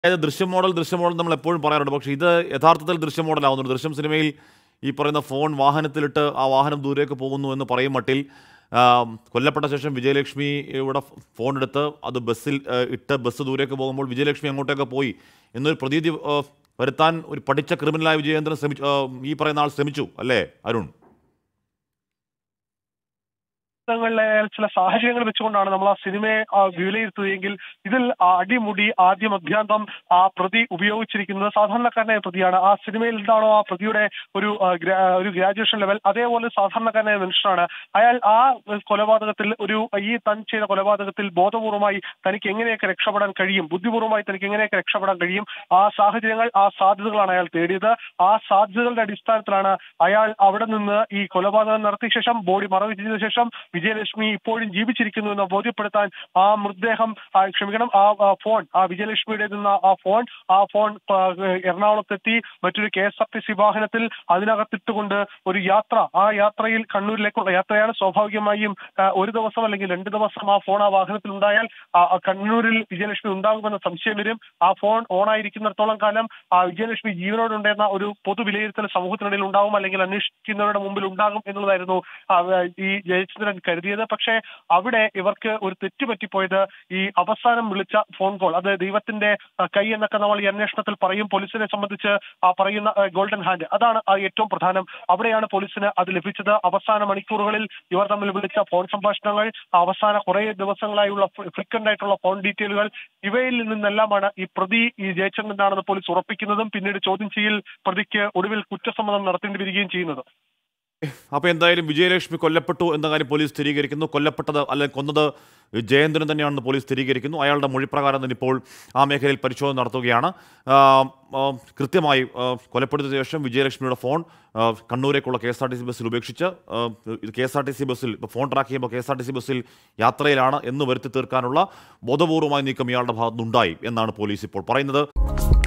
അതായത് ദൃശ്യം മോഡൽ ദൃശ്യം മോഡൽ നമ്മൾ എപ്പോഴും പറയാറുണ്ട് പക്ഷേ ഇത് യഥാർത്ഥത്തിൽ ദൃശ്യം മോഡൽ ആവുന്നുണ്ട് ദൃശ്യം സിനിമയിൽ ഈ പറയുന്ന ഫോൺ വാഹനത്തിലിട്ട് ആ വാഹനം ദൂരേക്ക് പോകുന്നു എന്ന് പറയും മട്ടിൽ ആ, കൊല്ലപ്പെട്ട ശേഷം വിജയലക്ഷ്മി ഇവിടെ ഫോൺ എടുത്ത് അത് ബസ്സിൽ ആ, ഇട്ട് ബസ് ദൂരേക്ക് പോകുമ്പോൾ വിജയലക്ഷ്മി അങ്ങോട്ടേക്ക് പോയി എന്നൊരു പ്രതീതി ആ, വരുത്താൻ ഒരു പഠിച്ച ക്രിമിനലായ വിജയേന്ദ്രൻ ശ്രമിച്ചു ആ, ഈ പറയുന്ന ആൾ ശ്രമിച്ചു അല്ലേ അരുൺ ങ്ങളിലെ ചില സാഹചര്യങ്ങൾ വെച്ചുകൊണ്ടാണ് നമ്മൾ ആ സിനിമയെ ആ, വിലയിരുത്തുകയെങ്കിൽ ഇതിൽ ആ അടിമുടി ആദ്യം അഭ്യാന്തം ആ പ്രതി ഉപയോഗിച്ചിരിക്കുന്നത് സാധാരണക്കാരനായ പ്രതിയാണ് ആ സിനിമയിൽ എന്താണോ ആ പ്രതിയുടെ ഒരു ആ, ഗ്രാ- ഒരു ഗ്രാജുവേഷൻ ലെവൽ അതേപോലെ സാധാരണക്കാരനായ മനുഷ്യനാണ് അയാൾ ആ കൊലപാതകത്തിൽ ഒരു ഈ താൻ ചെയ്ത കൊലപാതകത്തിൽ ബോധപൂർവമായി തനിക്ക് എങ്ങനെയൊക്കെ രക്ഷപ്പെടാൻ കഴിയും ബുദ്ധിപൂർവമായി തനിക്ക് എങ്ങനെയൊക്കെ രക്ഷപ്പെടാൻ കഴിയും ആ സാഹചര്യങ്ങൾ ആ സാധ്യതകളാണ് അയാൾ തേടിയത് ആ സാധ്യതകളുടെ അടിസ്ഥാനത്തിലാണ് അയാൾ അവിടെ നിന്ന് ഈ കൊലപാതകം നടത്തിയ ശേഷം ബോഡി മറവ് ചെയ്ത ശേഷം വിജയലക്ഷ്മി ഇപ്പോഴും ജീവിച്ചിരിക്കുന്നു എന്ന് ബോധ്യപ്പെടുത്താൻ ആ മൃതദേഹം ആ, ക്ഷമിക്കണം ആ ആ ഫോൺ ആ വിജയലക്ഷ്മിയുടെ നിന്ന് ആ ഫോൺ ആ ഫോൺ ആ, എറണാകുളത്തെത്തി മറ്റൊരു K S R T C വാഹനത്തിൽ അതിനകത്തിട്ടുകൊണ്ട് ഒരു യാത്ര ആ യാത്രയിൽ കണ്ണൂരിലേക്കുള്ള യാത്രയാണ് സ്വാഭാവികമായും ആ, ഒരു ദിവസം അല്ലെങ്കിൽ രണ്ട് ദിവസം ആ ഫോൺ ആ വാഹനത്തിൽ ഉണ്ടായാൽ ആ, ആ കണ്ണൂരിൽ വിജയലക്ഷ്മി ഉണ്ടാകുമെന്ന സംശയം വരും ആ ഫോൺ ഓൺ ആയിരിക്കുന്നിടത്തോളം കാലം ആ വിജയലക്ഷ്മി ജീവനോടുണ്ടെന്ന ഒരു പൊതു വിലയിരുത്തൽ സമൂഹത്തിനിടയിൽ ഉണ്ടാകും അല്ലെങ്കിൽ അന്വേഷിക്കുന്നവരുടെ മുമ്പിൽ ഉണ്ടാകും എന്നുള്ളതായിരുന്നു ആ, ഈ ജയചന്ദ്രൻ കരുതിയത് പക്ഷേ അവിടെ ഇവർക്ക് ഒരു തെറ്റ് പറ്റിപ്പോയത് ഈ അവസാനം വിളിച്ച ഫോൺ കോൾ അത് ദൈവത്തിന്റെ ആ, കൈ എന്നൊക്കെ നമ്മൾ ഈ അന്വേഷണത്തിൽ പറയും പോലീസിനെ സംബന്ധിച്ച് ആ പറയുന്ന ആ, ഗോൾഡൻ ഹാൻഡ് അതാണ് ആ ഏറ്റവും പ്രധാനം അവിടെയാണ് പോലീസിന് അത് ലഭിച്ചത് അവസാന മണിക്കൂറുകളിൽ ഇവർ തമ്മിൽ വിളിച്ച ഫോൺ സംഭാഷണങ്ങൾ അവസാന കുറെ ദിവസങ്ങളായുള്ള ഫ്രീക്വന്റ് ആയിട്ടുള്ള ഫോൺ ഡീറ്റെയിലുകൾ ഇവയിൽ നിന്നെല്ലാമാണ് ഈ പ്രതി ഈ ജയചന്ദ്രനാണെന്ന് പോലീസ് ഉറപ്പിക്കുന്നതും പിന്നീട് ചോദ്യം ചെയ്യൽ പ്രതിക്ക് ഒടുവിൽ കുറ്റസമ്മതം നടത്തേണ്ടി വരികയും ചെയ്യുന്നത് അപ്പോൾ എന്തായാലും വിജയലക്ഷ്മി കൊല്ലപ്പെട്ടു എന്ന കാര്യം പോലീസ് സ്ഥിരീകരിക്കുന്നു കൊല്ലപ്പെട്ടത് അല്ലെങ്കിൽ കൊന്നത് ജയേന്ദ്രൻ തന്നെയാണെന്ന് പോലീസ് സ്ഥിരീകരിക്കുന്നു അയാളുടെ മൊഴിപ്രകാരം തന്നെ ഇപ്പോൾ ആ മേഖലയിൽ പരിശോധന നടത്തുകയാണ് ആ, ആ, കൃത്യമായി ആ, കൊലപ്പെടുത്തിയ ശേഷം വിജയലക്ഷ്മിയുടെ ഫോൺ ആ, കണ്ണൂരേക്കുള്ള K S R T C ബസ്സിൽ ഉപേക്ഷിച്ച് ആ, ഇത് K S R T C ബസ്സിൽ ഇപ്പോൾ ഫോൺ ട്രാക്ക് ചെയ്യുമ്പോൾ K S R T C ബസ്സിൽ യാത്രയിലാണ് എന്ന് വരുത്തി തീർക്കാനുള്ള ബോധപൂർവമായ നീക്കം ഇയാളുടെ ഭാഗത്തുനിന്നുണ്ടായി എന്നാണ് പോലീസ് ഇപ്പോൾ പറയുന്നത്